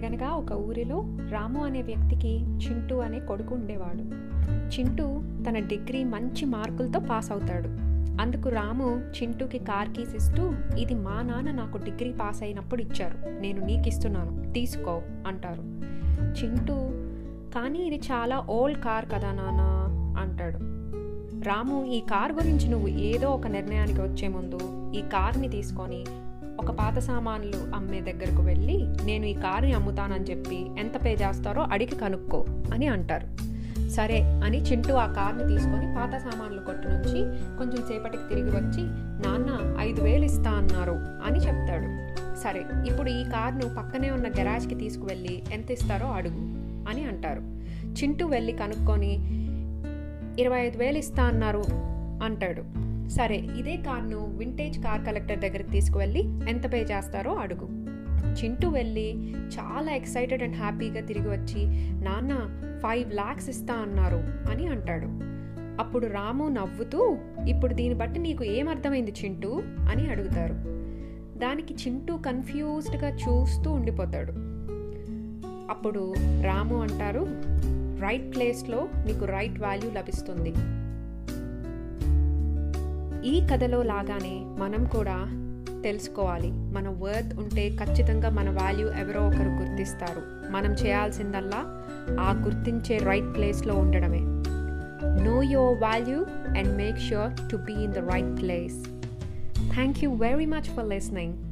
అనగనగా ఒక ఊరిలో రాము అనే వ్యక్తికి చింటూ అనే కొడుకు ఉండేవాడు చింటూ తన డిగ్రీ మంచి మార్కులతో పాస్ అవుతాడు అందుకు రాము చింటూకి కార్ కీస్ ఇస్తూ ఇది మా నాన్న నాకు డిగ్రీ పాస్ అయినప్పుడు ఇచ్చారు నేను నీకు ఇస్తున్నాను తీసుకో అంటారు చింటూ కానీ ఇది చాలా ఓల్డ్ కార్ కదా నాన్న అంటాడు రాము ఈ కార్ గురించి నువ్వు ఏదో ఒక నిర్ణయానికి వచ్చే ముందు ఈ కార్ని తీసుకొని ఒక పాత సామాన్లు అమ్మే దగ్గరకు వెళ్ళి నేను ఈ కార్ని అమ్ముతానని చెప్పి ఎంత పే చేస్తారో అడిగి కనుక్కో అని అంటారు సరే అని చింటూ ఆ కార్ని తీసుకొని పాత సామాన్లు కొట్టు నుంచి కొంచెం సేపటికి తిరిగి వచ్చి నాన్న ఐదు వేలు ఇస్తా అన్నారు అని చెప్తాడు సరే ఇప్పుడు ఈ కార్ను పక్కనే ఉన్న గెరాజ్కి తీసుకువెళ్ళి ఎంత ఇస్తారో అడుగు అని అంటారు చింటూ వెళ్ళి కనుక్కొని ఇరవై ఐదు వేలు ఇస్తా అన్నారు అంటాడు సరే ఇదే కార్ను వింటేజ్ కార్ కలెక్టర్ దగ్గరికి తీసుకువెళ్ళి ఎంత పే చేస్తారో అడుగు చింటూ వెళ్ళి చాలా ఎక్సైటెడ్ అండ్ హ్యాపీగా తిరిగి వచ్చి నాన్న ఫైవ్ ల్యాక్స్ ఇస్తా అన్నారు అని అంటాడు అప్పుడు రాము నవ్వుతూ ఇప్పుడు దీన్ని బట్టి నీకు ఏమర్థమైంది చింటూ అని అడుగుతారు దానికి చింటూ కన్ఫ్యూజ్డ్గా చూస్తూ ఉండిపోతాడు అప్పుడు రాము అంటారు రైట్ ప్లేస్లో నీకు రైట్ వాల్యూ లభిస్తుంది ఈ కథలో లాగానే మనం కూడా తెలుసుకోవాలి మన వర్త్ ఉంటే ఖచ్చితంగా మన వాల్యూ ఎవరో ఒకరు గుర్తిస్తారు మనం చేయాల్సిందల్లా ఆ గుర్తించే రైట్ ప్లేస్లో ఉండడమే know your value and make sure to be in the right place thank you very much for listening